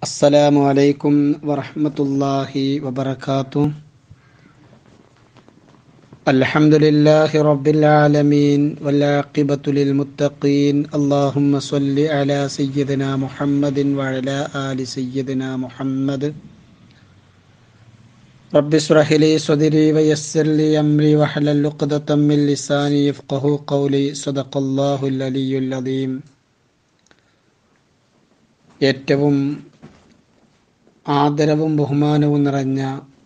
السلام عليكم ورحمة الله وبركاته الحمد لله رب العالمين والعاقبة للمتقين اللهم صل على سيدنا محمد وعلى آل سيدنا محمد رب اشرح لي صدري ويسر لي أمري واحلل عقدة من لساني يفقه قولي صدق الله العلي العظيم ഏറ്റവും ആദരവും ബഹുമാനവും നിറഞ്ഞ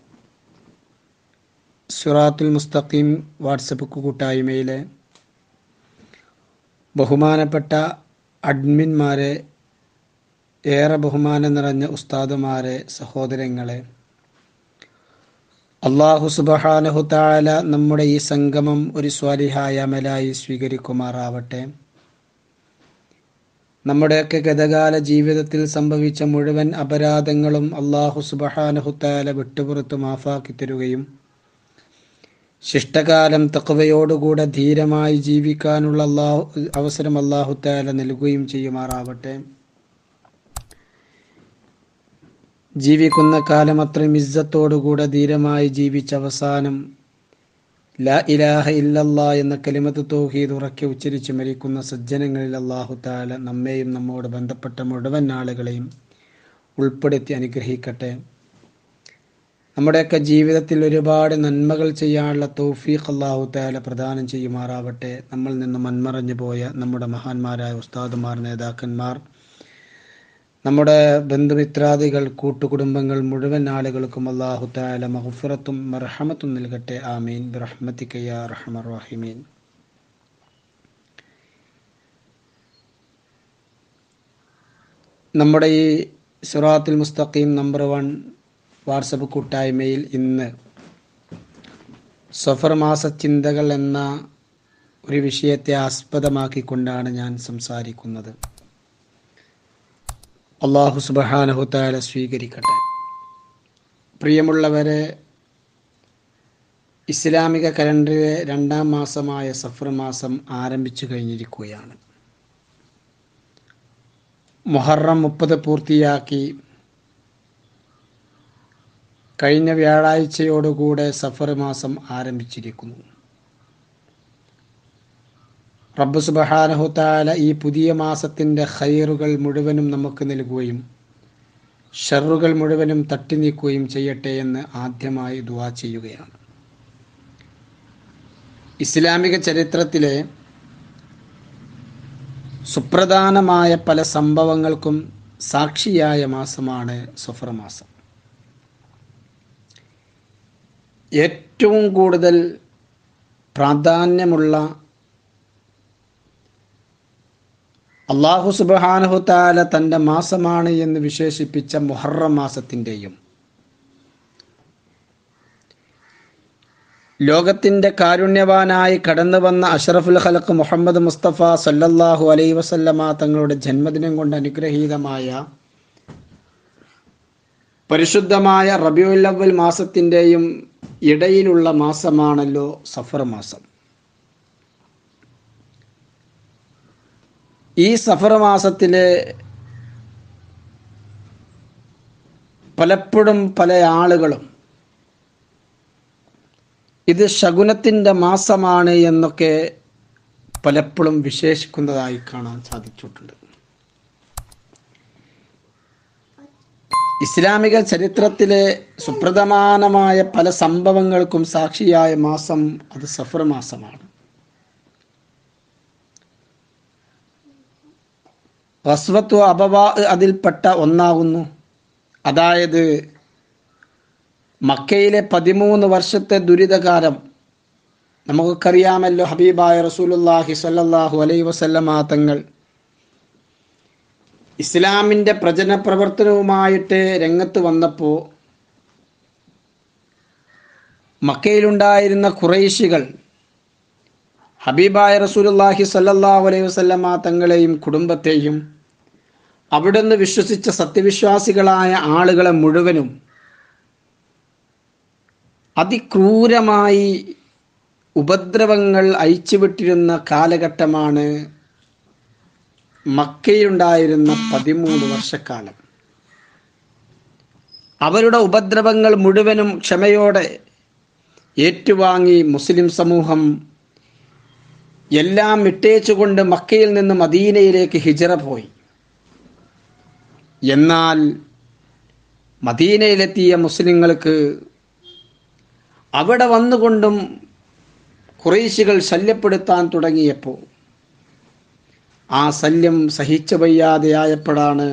സുറാത്തുൽ മുസ്തഖീം വാട്സപ്പ് കൂട്ടായ്മയിലെ ബഹുമാനപ്പെട്ട അഡ്മിന്മാരെ ഏറെ ബഹുമാനം നിറഞ്ഞ ഉസ്താദുമാരെ സഹോദരങ്ങളെ അള്ളാഹു സുബഹാനഹു താല നമ്മുടെ ഈ സംഗമം ഒരു സ്വാലിഹായ അമലായി സ്വീകരിക്കുമാറാവട്ടെ നമ്മുടെയൊക്കെ ഗതകാല ജീവിതത്തിൽ സംഭവിച്ച മുഴുവൻ അപരാധങ്ങളും അള്ളാഹു സുബഹാനഹുത്താല വിട്ടുപുറത്ത് മാഫാക്കി തരുകയും ശിഷ്ടകാലം തക്കവയോടുകൂടെ ധീരമായി ജീവിക്കാനുള്ള അള്ളാഹു അവസരം അള്ളാഹുത്താല നൽകുകയും ചെയ്യുമാറാവട്ടെ ജീവിക്കുന്ന കാലം അത്രയും ഇസ്സത്തോടുകൂടെ ധീരമായി ജീവിച്ച അവസാനം ലാ ഇലാഹ ഇല്ലല്ലാ എന്ന കലിമത്ത് തൗഹീദ് ഉറക്കെ ഉച്ചരിച്ച് മരിക്കുന്ന സജ്ജനങ്ങളിൽ അള്ളാഹു താല നമ്മെയും നമ്മോട് ബന്ധപ്പെട്ട മുഴുവൻ ആളുകളെയും ഉൾപ്പെടുത്തി അനുഗ്രഹിക്കട്ടെ നമ്മുടെയൊക്കെ ജീവിതത്തിൽ ഒരുപാട് നന്മകൾ ചെയ്യാനുള്ള തൗഫീഖ് അള്ളാഹു താല പ്രദാനം ചെയ്യുമാറാവട്ടെ നമ്മൾ നിന്ന് മൺമറഞ്ഞു പോയ നമ്മുടെ മഹാന്മാരായ ഉസ്താദുമാർ നേതാക്കന്മാർ നമ്മുടെ ബന്ധുമിത്രാദികൾ കൂട്ടുകുടുംബങ്ങൾ മുഴുവൻ ആളുകൾക്കും അള്ളാഹു താല മഹഫുറത്തും മർഹമത്തും നൽകട്ടെ ആമീൻ ബിറഹ്മത്തിക്കയ്യ റഹ്മർ റഹിമീൻ നമ്മുടെ ഈ സുറാത്തുൽ മുസ്തഖീം നമ്പർ വൺ വാട്സപ്പ് കൂട്ടായ്മയിൽ ഇന്ന് സഫർ മാസ ചിന്തകൾ എന്ന ഒരു വിഷയത്തെ ആസ്പദമാക്കിക്കൊണ്ടാണ് ഞാൻ സംസാരിക്കുന്നത് അള്ളാഹു സുബഹാനഹുത്താല സ്വീകരിക്കട്ടെ പ്രിയമുള്ളവരെ ഇസ്ലാമിക കലണ്ടറിലെ രണ്ടാം മാസമായ സഫർ മാസം ആരംഭിച്ചു കഴിഞ്ഞിരിക്കുകയാണ് മുഹറം മുപ്പത് പൂർത്തിയാക്കി കഴിഞ്ഞ വ്യാഴാഴ്ചയോടുകൂടെ സഫർ മാസം ആരംഭിച്ചിരിക്കുന്നു റബ്ബ് സുബഹാനഹുത്താല ഈ പുതിയ മാസത്തിൻ്റെ ഖൈറുകൾ മുഴുവനും നമുക്ക് നൽകുകയും ഷറുകൾ മുഴുവനും തട്ടി നീക്കുകയും ചെയ്യട്ടെ എന്ന് ആദ്യമായി ദുവാ ചെയ്യുകയാണ് ഇസ്ലാമിക ചരിത്രത്തിലെ സുപ്രധാനമായ പല സംഭവങ്ങൾക്കും സാക്ഷിയായ മാസമാണ് സഫർ മാസം ഏറ്റവും കൂടുതൽ പ്രാധാന്യമുള്ള അള്ളാഹു സുബാനഹുത്താല തൻ്റെ മാസമാണ് എന്ന് വിശേഷിപ്പിച്ച മുഹറം മാസത്തിൻ്റെയും ലോകത്തിൻ്റെ കാരുണ്യവാനായി കടന്നു വന്ന അഷറഫുൽ ഖലക്ക് മുഹമ്മദ് മുസ്തഫ സല്ലല്ലാഹു അലൈ വസല്ലമ തങ്ങളുടെ ജന്മദിനം കൊണ്ട് അനുഗ്രഹീതമായ പരിശുദ്ധമായ റബിയുൽ അവൽ മാസത്തിൻ്റെയും ഇടയിലുള്ള മാസമാണല്ലോ സഫർ മാസം ഈ സഫർ മാസത്തിലെ പലപ്പോഴും പല ആളുകളും ഇത് ശകുനത്തിൻ്റെ മാസമാണ് എന്നൊക്കെ പലപ്പോഴും വിശേഷിക്കുന്നതായി കാണാൻ സാധിച്ചിട്ടുണ്ട് ഇസ്ലാമിക ചരിത്രത്തിലെ സുപ്രധാനമായ പല സംഭവങ്ങൾക്കും സാക്ഷിയായ മാസം അത് സഫർ മാസമാണ് വസ്വത്വ അപവാ അതിൽപ്പെട്ട ഒന്നാകുന്നു അതായത് മക്കയിലെ പതിമൂന്ന് വർഷത്തെ ദുരിതകാലം നമുക്കറിയാമല്ലോ ഹബീബായ റസൂലുല്ലാഹി സല്ലാഹു അലൈ വസല്ലമ തങ്ങൾ ഇസ്ലാമിൻ്റെ പ്രചന പ്രവർത്തനവുമായിട്ട് രംഗത്ത് വന്നപ്പോൾ മക്കയിലുണ്ടായിരുന്ന കുറേശികൾ ഹബീബായ റസൂലുല്ലാഹി സല്ലല്ലാഹു അലൈഹി വസല്ലമ തങ്ങളെയും കുടുംബത്തെയും അവിടുന്ന് വിശ്വസിച്ച സത്യവിശ്വാസികളായ ആളുകളെ മുഴുവനും അതിക്രൂരമായി ഉപദ്രവങ്ങൾ അയച്ചുവിട്ടിരുന്ന കാലഘട്ടമാണ് മക്കയിലുണ്ടായിരുന്ന പതിമൂന്ന് വർഷക്കാലം അവരുടെ ഉപദ്രവങ്ങൾ മുഴുവനും ക്ഷമയോടെ ഏറ്റുവാങ്ങി മുസ്ലിം സമൂഹം എല്ലാം ഇട്ടേച്ചുകൊണ്ട് മക്കയിൽ നിന്ന് മദീനയിലേക്ക് ഹിജറ പോയി എന്നാൽ മദീനയിലെത്തിയ മുസ്ലിങ്ങൾക്ക് അവിടെ വന്നുകൊണ്ടും കുറേശികൾ ശല്യപ്പെടുത്താൻ തുടങ്ങിയപ്പോൾ ആ ശല്യം സഹിച്ചു വയ്യാതെയായപ്പോഴാണ്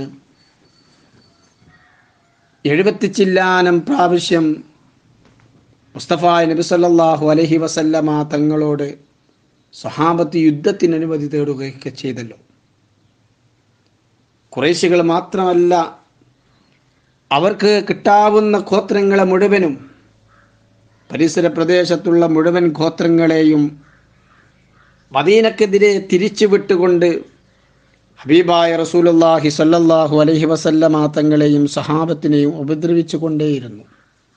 എഴുപത്തി ചില്ലാനം പ്രാവശ്യം മുസ്തഫ നബി സല്ലല്ലാഹു അലൈഹി വസല്ലമ തങ്ങളോട് സ്വഹാബത്ത് യുദ്ധത്തിന് അനുമതി തേടുകയൊക്കെ ചെയ്തല്ലോ കുറേശികൾ മാത്രമല്ല അവർക്ക് കിട്ടാവുന്ന ഗോത്രങ്ങളെ മുഴുവനും പരിസര പ്രദേശത്തുള്ള മുഴുവൻ ഗോത്രങ്ങളെയും മദീനക്കെതിരെ തിരിച്ചു വിട്ടുകൊണ്ട് ഹബീബായ റസൂലുള്ളാഹി സല്ലല്ലാഹു അലൈഹി വസല്ലമ തങ്ങളെയും സഹാബത്തിനെയും ഉപദ്രവിച്ചു കൊണ്ടേയിരുന്നു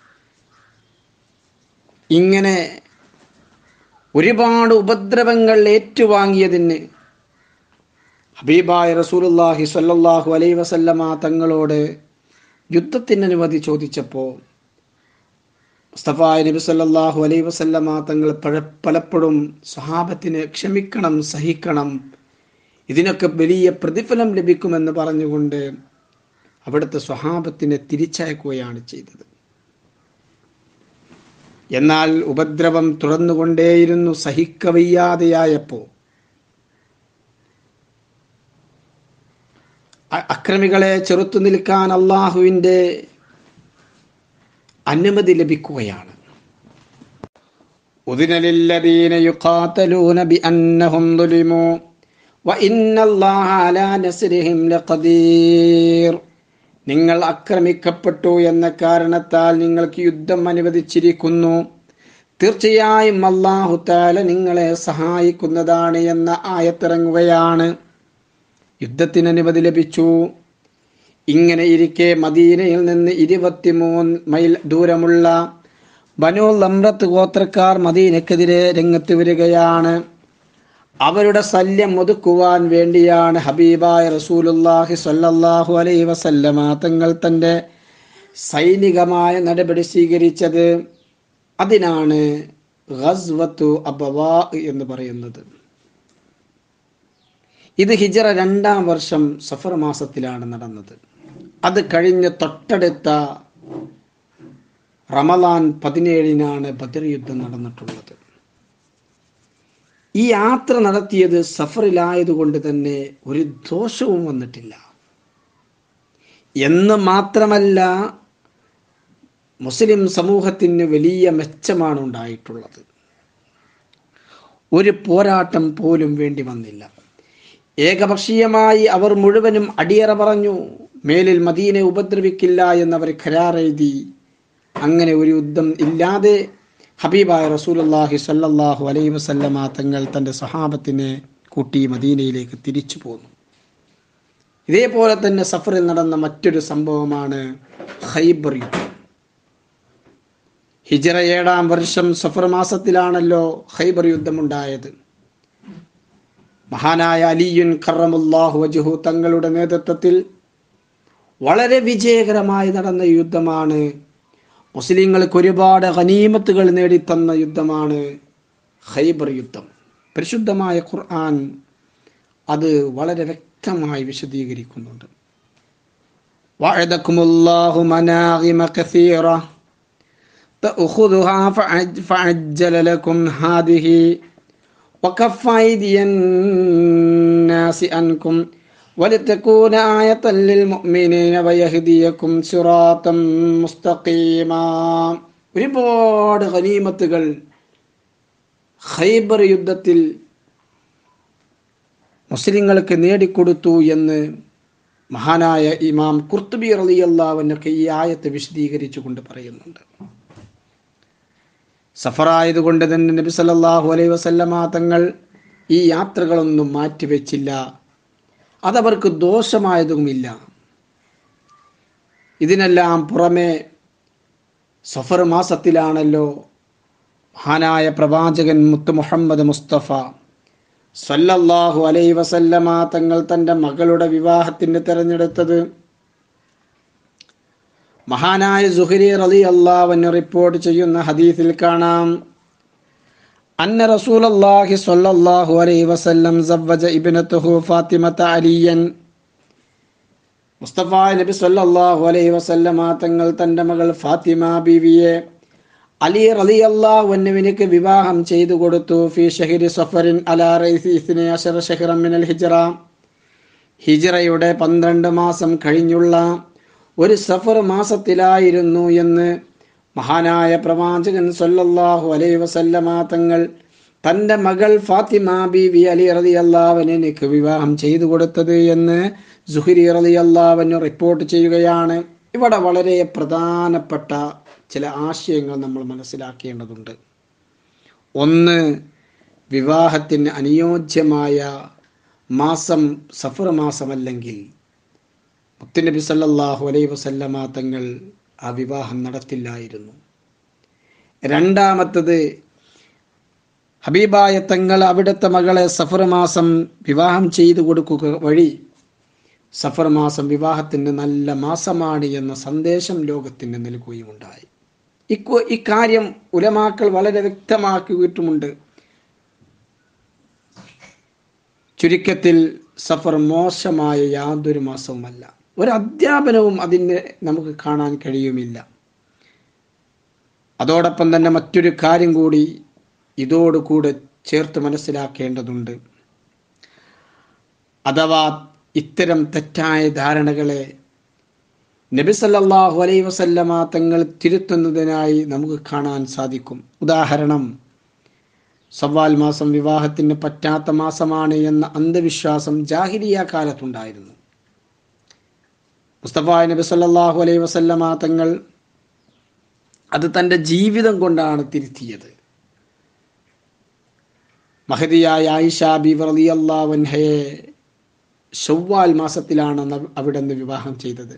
ഇങ്ങനെ ഒരുപാട് ഉപദ്രവങ്ങൾ ഏറ്റുവാങ്ങിയതിന് ഹബീബായ റസൂലുള്ളാഹി സല്ലല്ലാഹു അലൈഹി വസല്ലമ തങ്ങളോട് യുദ്ധത്തിന് അനുമതി ചോദിച്ചപ്പോൾ മുസ്തഫായ നബി സല്ലല്ലാഹു അലൈഹി വസല്ലമ തങ്ങൾ പഴ പലപ്പോഴും സ്വഹാബത്തിന് ക്ഷമിക്കണം സഹിക്കണം ഇതിനൊക്കെ വലിയ പ്രതിഫലം ലഭിക്കുമെന്ന് പറഞ്ഞുകൊണ്ട് അവിടുത്തെ സ്വഹാബത്തിനെ തിരിച്ചയക്കുകയാണ് ചെയ്തത് എന്നാൽ ഉപദ്രവം തുടർന്നുകൊണ്ടേയിരുന്നു സഹിക്കവയ്യാതെയായപ്പോൾ അ- അക്രമികളെ ചെറുത്തു നിൽക്കാൻ അള്ളാഹുവിൻ്റെ അനുമതി ലഭിക്കുകയാണ് أذن للذين يقاتلون بأنهم ظلموا وإن الله على نصرهم لقدير നിങ്ങൾ ആക്രമിക്കപ്പെട്ടു എന്ന കാരണത്താൽ നിങ്ങൾക്ക് യുദ്ധം അനുവദിച്ചിരിക്കുന്നു തീർച്ചയായും അള്ളാഹു താല നിങ്ങളെ സഹായിക്കുന്നതാണ് എന്ന ആയത്തിറങ്ങുകയാണ് യുദ്ധത്തിന് അനുമതി ലഭിച്ചു ഇങ്ങനെ ഇരിക്കെ മദീനയിൽ നിന്ന് ഇരുപത്തിമൂന്ന് മൈൽ ദൂരമുള്ള ബനു ലംറത്ത് ഗോത്രക്കാർ മദീനക്കെതിരെ രംഗത്ത് വരികയാണ് അവരുടെ ശല്യം ഒതുക്കുവാൻ വേണ്ടിയാണ് ഹബീബായ റസൂലുല്ലാഹി സ്വല്ലല്ലാഹു അലൈഹി വസല്ലമ തങ്ങൾ തൻ്റെ സൈനികമായ നടപടി സ്വീകരിച്ചത് അതിനാണ് ഗസ്വത്തു അബവാ എന്ന് പറയുന്നത് ഇത് ഹിജറ രണ്ടാം വർഷം സഫർ മാസത്തിലാണ് നടന്നത് അത് കഴിഞ്ഞ് തൊട്ടടുത്ത റമലാൻ പതിനേഴിനാണ് ബദർ യുദ്ധം നടന്നിട്ടുള്ളത് ഈ യാത്ര നടത്തിയത് സഫറിലായതുകൊണ്ട് തന്നെ ഒരു ദോഷവും വന്നിട്ടില്ല എന്ന് മാത്രമല്ല മുസ്ലിം സമൂഹത്തിന് വലിയ മെച്ചമാണ് ഉണ്ടായിട്ടുള്ളത് ഒരു പോരാട്ടം പോലും വേണ്ടി വന്നില്ല ഏകപക്ഷീയമായി അവർ മുഴുവനും അടിയറ പറഞ്ഞു മേലിൽ മദീനെ ഉപദ്രവിക്കില്ല എന്നവർ കരാറെഴുതി അങ്ങനെ ഒരു യുദ്ധം ഇല്ലാതെ ഹബീബായ റസൂലുള്ളാഹി സ്വല്ലല്ലാഹു അലൈഹി വസല്ലമ തങ്ങൾ തൻ്റെ സഹാബത്തിനെ കൂട്ടി മദീനയിലേക്ക് തിരിച്ചു പോന്നു ഇതേപോലെ തന്നെ സഫറിൽ നടന്ന മറ്റൊരു സംഭവമാണ് ഖൈബർ യുദ്ധം ഹിജറ ഏഴാം വർഷം സഫർ മാസത്തിലാണല്ലോ ഖൈബർ യുദ്ധമുണ്ടായത് മഹാനായ അലിയുൻ കറമുല്ലാഹു വജുഹു തങ്ങളുടെ നേതൃത്വത്തിൽ വളരെ വിജയകരമായി നടന്ന യുദ്ധമാണ് മുസ്ലിങ്ങൾക്ക് ഒരുപാട് ഖനീമത്തുകൾ നേടിത്തന്ന യുദ്ധമാണ് ഖൈബർ യുദ്ധം പരിശുദ്ധമായ ഖുർആൻ അത് വളരെ വ്യക്തമായി വിശദീകരിക്കുന്നുണ്ട് വഅദക്കുമുല്ലാഹു മനാഗിമ കസീറ تأخذها فعج- فعجل لكم هذه وكف أيدي الناس عنكم ولتكون آية للمؤمنين ويهديكم صراطا مستقيما ഒരുപാട് ഖനീമത്തുകൾ ഖൈബർ യുദ്ധത്തിൽ മുസ്ലിങ്ങൾക്ക് നേടിക്കൊടുത്തു എന്ന് മഹാനായ ഇമാം കുർത്തുബി റളിയല്ലാഹുവിനൊക്കെ ഈ ആയത്ത് വിശദീകരിച്ചു കൊണ്ട് പറയുന്നുണ്ട് സഫറായതുകൊണ്ട് തന്നെ നബി സല്ലല്ലാഹു അലൈഹി വസല്ലമ തങ്ങൾ ഈ യാത്രകളൊന്നും മാറ്റിവെച്ചില്ല അതവർക്ക് ദോഷമായതുമില്ല ഇതിനെല്ലാം പുറമെ സഫർ മാസത്തിലാണല്ലോ മഹാനായ പ്രവാചകൻ മുത്ത് മുഹമ്മദ് മുസ്തഫ സല്ലല്ലാഹു അലൈഹി വസല്ലമ തങ്ങൾ തൻ്റെ മകളുടെ വിവാഹത്തിന് തിരഞ്ഞെടുത്തത് മഹാനായ സുഹരി റലി അള്ളാഹുവിന് റിപ്പോർട്ട് ചെയ്യുന്ന ഹദീസിൽ കാണാം അന്ന റസൂലല്ലാഹി സ്വല്ലല്ലാഹു അലൈഹി വസല്ലം സവ്വജ ഇബ്നത്തുഹു ഫാത്തിമത അലിയൻ മുസ്തഫ നബി സല്ലല്ലാഹു അലൈഹി വസല്ലമ തങ്ങൾ തൻ്റെ മകൾ ഫാത്തിമ ബീവിയെ അലി റളിയല്ലാഹു അൻഹുവിനക്ക് വിവാഹം ചെയ്തു കൊടുത്തു ഫി ഷഹരി സഫറിൻ അലാ റൈസി ഇസ്നെ അശറ ഷഹറം മിനൽ ഹിജ്റ ഹിജ്റയുടെ പന്ത്രണ്ട് മാസം കഴിഞ്ഞുള്ള ഒരു സഫർ മാസത്തിലായിരുന്നു എന്ന് മഹാനായ പ്രവാചകൻ സല്ലല്ലാഹു അലൈഹി വസല്ലമ തങ്ങൾ തൻ്റെ മകൾ ഫാത്തിമ ബീവി അലി റതി അള്ളാവനിക്ക് വിവാഹം ചെയ്തു കൊടുത്തത് എന്ന് സുഹരി റതി അള്ളാവന് റിപ്പോർട്ട് ചെയ്യുകയാണ് ഇവിടെ വളരെ പ്രധാനപ്പെട്ട ചില ആശയങ്ങൾ നമ്മൾ മനസ്സിലാക്കേണ്ടതുണ്ട് ഒന്ന് വിവാഹത്തിന് അനുയോജ്യമായ മാസം സഫർ മാസമല്ലെങ്കിൽ മുത്തുനബി സല്ലല്ലാഹു അലൈഹി വസല്ലമ തങ്ങൾ ആ വിവാഹം നടത്തില്ലായിരുന്നു രണ്ടാമത്തത് ഹബീബായ തങ്ങൾ അവിടുത്തെ മകളെ സഫർ മാസം വിവാഹം ചെയ്തു കൊടുക്കുക വഴി സഫർ മാസം വിവാഹത്തിന് നല്ല മാസമാണ് എന്ന സന്ദേശം ലോകത്തിന് നൽകുകയുമുണ്ടായി ഇക്കു ഇക്കാര്യം ഉലമാക്കൾ വളരെ വ്യക്തമാക്കിയിട്ടുമുണ്ട് ചുരുക്കത്തിൽ സഫർ മോശമായ യാതൊരു മാസവുമല്ല ഒരു അധ്യാപനവും അതിന് നമുക്ക് കാണാൻ കഴിയുമില്ല അതോടൊപ്പം തന്നെ മറ്റൊരു കാര്യം കൂടി ഇതോടുകൂടെ ചേർത്ത് മനസ്സിലാക്കേണ്ടതുണ്ട് അഥവാ ഇത്തരം തെറ്റായ ധാരണകളെ നബി സല്ലല്ലാഹു അലൈഹി വസല്ലമ തങ്ങൾ തിരുത്തുന്നതിനായി നമുക്ക് കാണാൻ സാധിക്കും ഉദാഹരണം സവാൽ മാസം വിവാഹത്തിന് പറ്റാത്ത മാസമാണ് എന്ന അന്ധവിശ്വാസം ജാഹിരിയ കാലത്തുണ്ടായിരുന്നു മുസ്തഫ നബി സല്ലല്ലാഹു അലൈഹി വസല്ലമ തങ്ങൾ അത് തൻ്റെ ജീവിതം കൊണ്ടാണ് തിരുത്തിയത് മഹദിയായ ആയിഷ ബിബി റളിയല്ലാഹു അൻഹയെ ഷവ്വാൽ മാസത്തിലാണ് ന- അവിടുന്ന് വിവാഹം ചെയ്തത്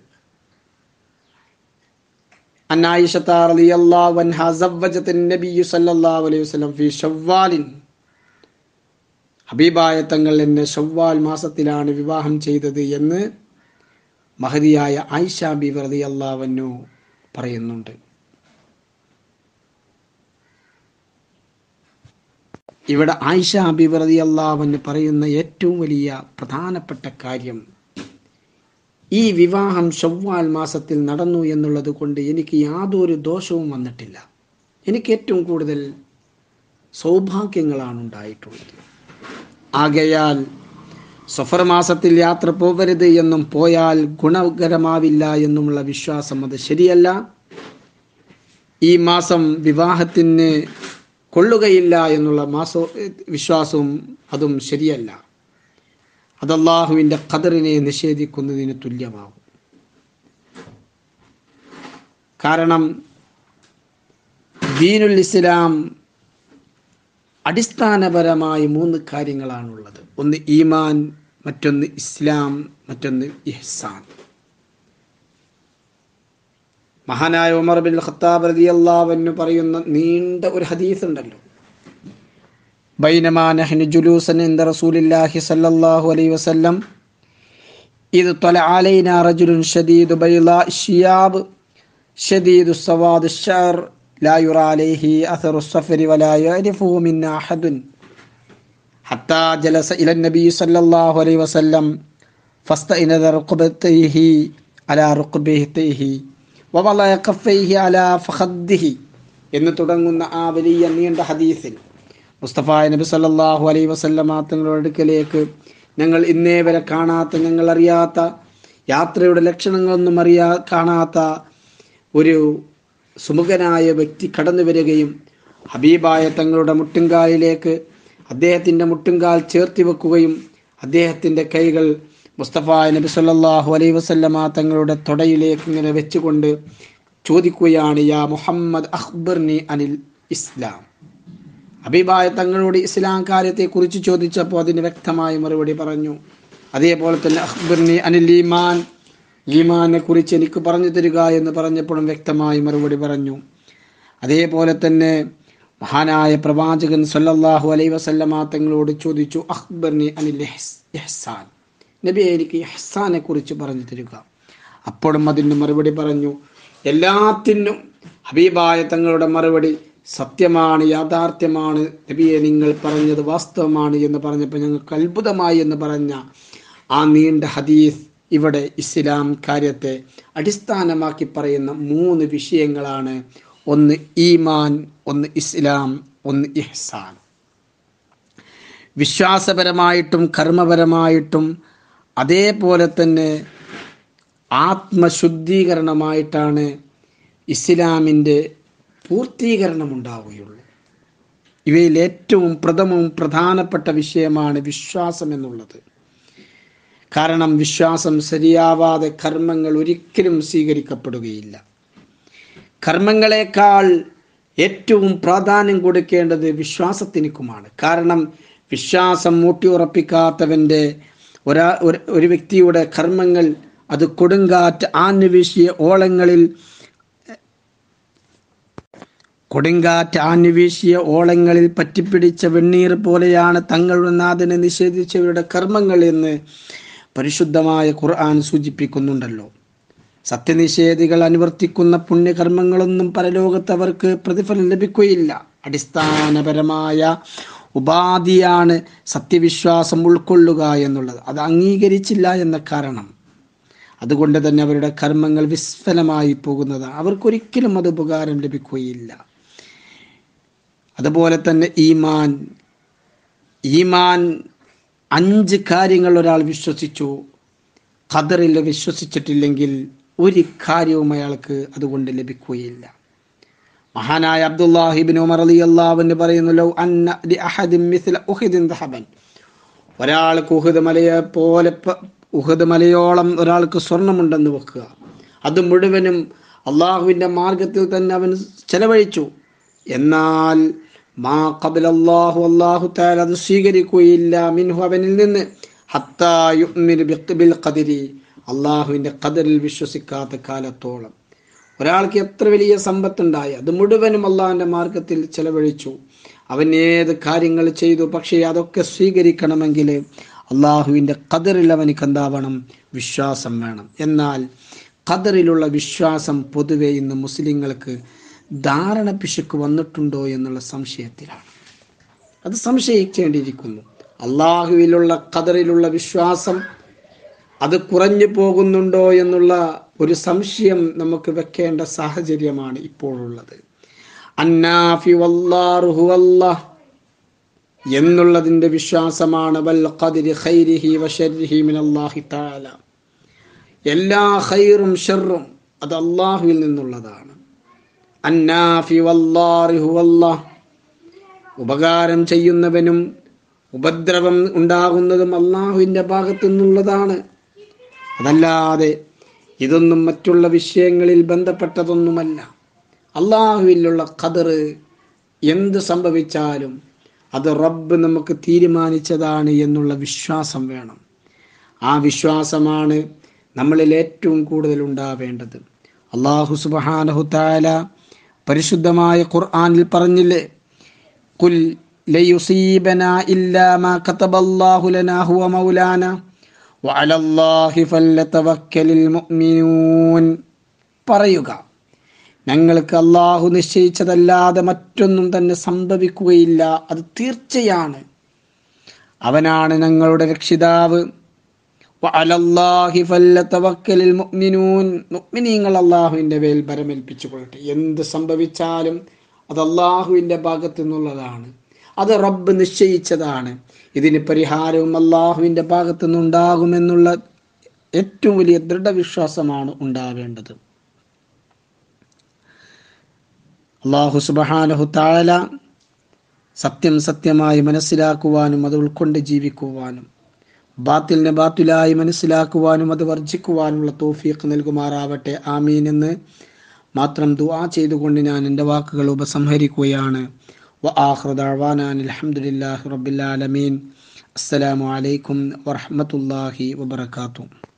അൻ ആയിഷത്ത റളിയല്ലാഹു അൻഹ സവ്വജത്ത് നബി സല്ലല്ലാഹു അലൈഹി വസല്ലം ഫി ഷവ്വാലിൻ ഹബീബായ തങ്ങൾ എന്നെ ഷവ്വാൽ മാസത്തിലാണ് വിവാഹം ചെയ്തത് എന്ന് മഹദിയായ ആയിഷ ബിബി റളിയല്ലാഹു അൻഹു പറയുന്നുണ്ട് ഇവിടെ ആയിഷ ഹബീബ് റതി അള്ളാഹുവിന് പറയുന്ന ഏറ്റവും വലിയ പ്രധാനപ്പെട്ട കാര്യം ഈ വിവാഹം ഷവ്വാൽ മാസത്തിൽ നടന്നു എന്നുള്ളത് കൊണ്ട് എനിക്ക് യാതൊരു ദോഷവും വന്നിട്ടില്ല എനിക്ക് ഏറ്റവും കൂടുതൽ സൗഭാഗ്യങ്ങളാണ് ഉണ്ടായിട്ടുള്ളത് ആകയാൽ സഫർ മാസത്തിൽ യാത്ര പോകരുത് എന്നും പോയാൽ ഗുണകരമാവില്ല എന്നുമുള്ള വിശ്വാസം അത് ശരിയല്ല ഈ മാസം വിവാഹത്തിന് കൊള്ളുകയില്ല എന്നുള്ള മാസ വിശ്വാസവും അതും ശരിയല്ല അത് അള്ളാഹുവിൻ്റെ ഖദറിനെ നിഷേധിക്കുന്നതിന് തുല്യമാകും കാരണം ദീനുൽ ഇസ്ലാം അടിസ്ഥാനപരമായി മൂന്ന് കാര്യങ്ങളാണുള്ളത് ഒന്ന് ഈമാൻ മറ്റൊന്ന് ഇസ്ലാം മറ്റൊന്ന് ഇഹ്സാൻ മഹാനായ ഉമർ ബിൻ ഖത്താബ് റളിയല്ലാഹു അൻഹു പറയുന്ന നീണ്ട ഒരു ഹദീസ് ഉണ്ടല്ലോ ബൈനമാ നഹ്നു ജുലൂസൻ ഇൻദ റസൂലില്ലാഹി സ്വല്ലല്ലാഹു അലൈഹി വസല്ലം ഇത് طلع علينا رجل شديد بيضاء الشياب شديد السواد الشعر لا يرى عليه أثر السفر ولا يعرفه منا أحد حتى جلس إلى النبي صلى الله عليه وسلم فاستئند ركبتيه على ركبتيه ووضع كفيه على فخذه എന്ന് തുടങ്ങുന്ന ആ വലിയ നീണ്ട ഹദീസിൽ മുസ്തഫ നബി സല്ലല്ലാഹു അലൈഹി വസല്ലമ തങ്ങളുടെ അടുക്കലേക്ക് ഞങ്ങൾ ഇന്നേ വരെ കാണാത്ത ഞങ്ങൾ അറിയാത്ത യാത്രയുടെ ലക്ഷണങ്ങളൊന്നും അറിയാ കാണാത്ത ഒരു സുമുഖനായ വ്യക്തി കടന്നു വരികയും ഹബീബായ തങ്ങളുടെ മുട്ടുംകാലിലേക്ക് അദ്ദേഹത്തിൻ്റെ മുട്ടുംകാൽ ചേർത്തി വെക്കുകയും അദ്ദേഹത്തിൻ്റെ കൈകൾ മുസ്തഫ നബി സല്ലല്ലാഹു അലൈഹി വസല്ലമ തങ്ങളുടെ തൊടയിലേക്ക് ഇങ്ങനെ വെച്ചുകൊണ്ട് ചോദിക്കുകയാണ് യാ മുഹമ്മദ് അഖ്ബർനി അനിൽ ഇസ്ലാം ഹബീബായ തങ്ങളോട് ഇസ്ലാം കാര്യത്തെ കുറിച്ച് ചോദിച്ചപ്പോൾ അതിന് വ്യക്തമായ മറുപടി പറഞ്ഞു അതേപോലെ തന്നെ അഖ്ബർനി അനിൽ ഈമാൻ ഈമാനെ കുറിച്ച് എനിക്ക് പറഞ്ഞു തരിക എന്ന് പറഞ്ഞപ്പോഴും വ്യക്തമായി മറുപടി പറഞ്ഞു അതേപോലെ തന്നെ മഹാനായ പ്രവാചകൻ സല്ലല്ലാഹു അലൈഹി വസല്ലമ തങ്ങളോട് ചോദിച്ചു അഖ്ബർനി അനിൽ ഇഹ്സ്- ഇഹ്സാൻ നബി എനിക്ക് ഇഹ്സാനെ കുറിച്ച് പറഞ്ഞു തരിക അപ്പോഴും അതിന് മറുപടി പറഞ്ഞു എല്ലാത്തിനും ഹബീബായ തങ്ങളുടെ മറുപടി സത്യമാണ് യാഥാർത്ഥ്യമാണ് നബിയെ നിങ്ങൾ പറഞ്ഞത് വാസ്തവമാണ് എന്ന് പറഞ്ഞപ്പോൾ ഞങ്ങൾക്ക് അത്ഭുതമായി എന്ന് പറഞ്ഞ ആ നീണ്ട ഹദീസ് ഇവിടെ ഇസ്ലാം കാര്യത്തെ അടിസ്ഥാനമാക്കി പറയുന്ന മൂന്ന് വിഷയങ്ങളാണ് ഒന്ന് ഈമാൻ ഒന്ന് ഇസ്ലാം ഒന്ന് ഇഹ്സാൻ വിശ്വാസപരമായിട്ടും കർമ്മപരമായിട്ടും അതേപോലെ തന്നെ ആത്മശുദ്ധീകരണമായിട്ടാണ് ഇസ്ലാമിൻ്റെ പൂർത്തീകരണം ഉണ്ടാവുകയുള്ളൂ ഇവയിൽ ഏറ്റവും പ്രഥമവും പ്രധാനപ്പെട്ട വിഷയമാണ് വിശ്വാസം എന്നുള്ളത് കാരണം വിശ്വാസം ശരിയാവാതെ കർമ്മങ്ങൾ ഒരിക്കലും സ്വീകരിക്കപ്പെടുകയില്ല കർമ്മങ്ങളെക്കാൾ ഏറ്റവും പ്രാധാന്യം കൊടുക്കേണ്ടത് വിശ്വാസത്തിനുമാണ് കാരണം വിശ്വാസം മൂട്ടിയുറപ്പിക്കാത്തവൻ്റെ ഒരാ ഒരു- ഒരു വ്യക്തിയുടെ കർമ്മങ്ങൾ അത് കൊടുങ്കാറ്റ് ആഞ്ഞുവീശിയ ഓളങ്ങളിൽ കൊടുങ്കാറ്റ് ആഞ്ഞുവീശിയ ഓളങ്ങളിൽ പറ്റിപ്പിടിച്ച വെണ്ണീർ പോലെയാണ് തങ്ങളുടെ നാഥനെ നിഷേധിച്ചവരുടെ കർമ്മങ്ങൾ എന്ന് പരിശുദ്ധമായ ഖുർആൻ സൂചിപ്പിക്കുന്നുണ്ടല്ലോ സത്യനിഷേധികൾ അനുവർത്തിക്കുന്ന പുണ്യകർമ്മങ്ങളൊന്നും പരലോകത്ത് അവർക്ക് പ്രതിഫലം ലഭിക്കുകയില്ല അടിസ്ഥാനപരമായ ഉപാധിയാണ് സത്യവിശ്വാസം ഉൾക്കൊള്ളുക എന്നുള്ളത് അത് അംഗീകരിച്ചില്ല എന്ന കാരണം അതുകൊണ്ട് തന്നെ അവരുടെ കർമ്മങ്ങൾ വിസ്ഫലമായി പോകുന്നതാണ് അവർക്കൊരിക്കലും അത് ഉപകാരം ലഭിക്കുകയില്ല അതുപോലെ തന്നെ ഈമാൻ ഈമാൻ അഞ്ച് കാര്യങ്ങൾ ഒരാൾ വിശ്വസിച്ചു ഖദറിൽ വിശ്വസിച്ചിട്ടില്ലെങ്കിൽ ഒരു കാര്യവും അയാൾക്ക് അതുകൊണ്ട് ലഭിക്കുകയില്ല മഹാനായ അബ്ദുല്ലാഹിബിൻ ഉമർ അലി അള്ളാഹുവിന് പറയുന്നു ലൗ അന്ന ലി അഹദിൻ മിസ്ല ഉഹിദിൻ ദഹബൻ ഒരാൾക്ക് ഉഹദ് മലയെ പോലെ പ- ഉഹദ് മലയോളം ഒരാൾക്ക് സ്വർണമുണ്ടെന്ന് വെക്കുക അത് മുഴുവനും അള്ളാഹുവിൻ്റെ മാർഗത്തിൽ തന്നെ അവൻ ചെലവഴിച്ചു എന്നാൽ മാ കബൽ അള്ളാഹു അള്ളാഹു താല അത് സ്വീകരിക്കുകയില്ല മിൻഹു അവനിൽ നിന്ന് ഹത്താ യുഅ്മിനു ബിഖ് ബിൽ ഖദരി അള്ളാഹുവിൻ്റെ ഖദറിൽ വിശ്വസിക്കാത്ത കാലത്തോളം ഒരാൾക്ക് എത്ര വലിയ സമ്പത്തുണ്ടായി അത് മുഴുവനും അള്ളാഹിൻ്റെ മാർഗത്തിൽ ചെലവഴിച്ചു അവൻ ഏത് കാര്യങ്ങൾ ചെയ്തു പക്ഷേ അതൊക്കെ സ്വീകരിക്കണമെങ്കിൽ അള്ളാഹുവിൻ്റെ ഖദറിൽ അവനിക്ക് എന്താവണം വിശ്വാസം വേണം എന്നാൽ ഖദറിലുള്ള വിശ്വാസം പൊതുവെ ഇന്ന് മുസ്ലിങ്ങൾക്ക് ധാരണ പിശുക്ക് വന്നിട്ടുണ്ടോ എന്നുള്ള സംശയത്തിലാണ് അത് സംശയിക്കേണ്ടിയിരിക്കുന്നു അള്ളാഹുവിലുള്ള ഖദറിലുള്ള വിശ്വാസം അത് കുറഞ്ഞു പോകുന്നുണ്ടോ എന്നുള്ള ഒരു സംശയം നമുക്ക് വെക്കേണ്ട സാഹചര്യമാണ് ഇപ്പോഴുള്ളത് അന്നാഫി വല്ലാറുഹു അല്ലാഹ് എന്നുള്ളതിൻ്റെ വിശ്വാസമാണ് വൽ ഖദരി ഖൈരിഹി വശരിഹി മിനല്ലാഹി തആല എല്ലാ ഖൈറും ഷർറും അത് അള്ളാഹുവിൽ നിന്നുള്ളതാണ് അന്നാഫി വല്ലാറിഹു അല്ലാഹ് ഉപകാരം ചെയ്യുന്നവനും ഉപദ്രവം ഉണ്ടാകുന്നതും അള്ളാഹുവിൻ്റെ ഭാഗത്തു നിന്നുള്ളതാണ് അതല്ലാതെ ഇതൊന്നും മറ്റുള്ള വിഷയങ്ങളിൽ ബന്ധപ്പെട്ടതൊന്നുമല്ല അള്ളാഹുവിലുള്ള ഖദറ് എന്ത് സംഭവിച്ചാലും അത് റബ്ബ് നമുക്ക് തീരുമാനിച്ചതാണ് എന്നുള്ള വിശ്വാസം വേണം ആ വിശ്വാസമാണ് നമ്മളിൽ ഏറ്റവും കൂടുതൽ ഉണ്ടാവേണ്ടത് അള്ളാഹു സുബഹാനഹു താല പരിശുദ്ധമായ ഖുർആനിൽ പറഞ്ഞില്ലേ കുൽ ലയുസീബനാ ഇല്ലാ മാ കതബല്ലാഹു ലനാ ഹുവ മൗലാന വഅലല്ലാഹി ഫല്യതവക്കലിൽ മുഅ്മിനൂൻ പറയുക ഞങ്ങൾക്ക് അള്ളാഹു നിശ്ചയിച്ചതല്ലാതെ മറ്റൊന്നും തന്നെ സംഭവിക്കുകയില്ല അത് തീർച്ചയാണ് അവനാണ് ഞങ്ങളുടെ രക്ഷിതാവ് വഅലല്ലാഹി ഫല്യതവക്കലിൽ മുഅ്മിനൂൻ മുഅ്മിനീങ്ങൾ അള്ളാഹുവിൻ്റെ മേൽ ഭരമേൽപ്പിച്ചു കൊള്ളട്ടെ എന്ത് സംഭവിച്ചാലും അത് അള്ളാഹുവിൻ്റെ ഭാഗത്തു നിന്നുള്ളതാണ് അത് റബ്ബ് നിശ്ചയിച്ചതാണ് ഇതിന് പരിഹാരവും അള്ളാഹുവിൻ്റെ ഭാഗത്തു നിന്നുണ്ടാകുമെന്നുള്ള ഏറ്റവും വലിയ ദൃഢവിശ്വാസമാണ് ഉണ്ടാവേണ്ടത് അള്ളാഹു സുബഹാനഹു താല സത്യം സത്യമായി മനസ്സിലാക്കുവാനും അത് ഉൾക്കൊണ്ട് ജീവിക്കുവാനും ബാത്തിലിനെ ബാത്തിലായി മനസ്സിലാക്കുവാനും അത് വർജിക്കുവാനുള്ള തോഫീഖ് നൽകുമാറാവട്ടെ ആമീൻ എന്ന് മാത്രം ദുആ ചെയ്തുകൊണ്ട് ഞാൻ എൻ്റെ വാക്കുകൾ ഉപസംഹരിക്കുകയാണ് വ ആഖിറു ദഅവാനാ അൽഹംദുലില്ലാഹി റബ്ബിൽ ആലമീൻ അസ്സലാമു അലൈക്കും വറഹ്മത്തുള്ളാഹി വബറകാതുഹു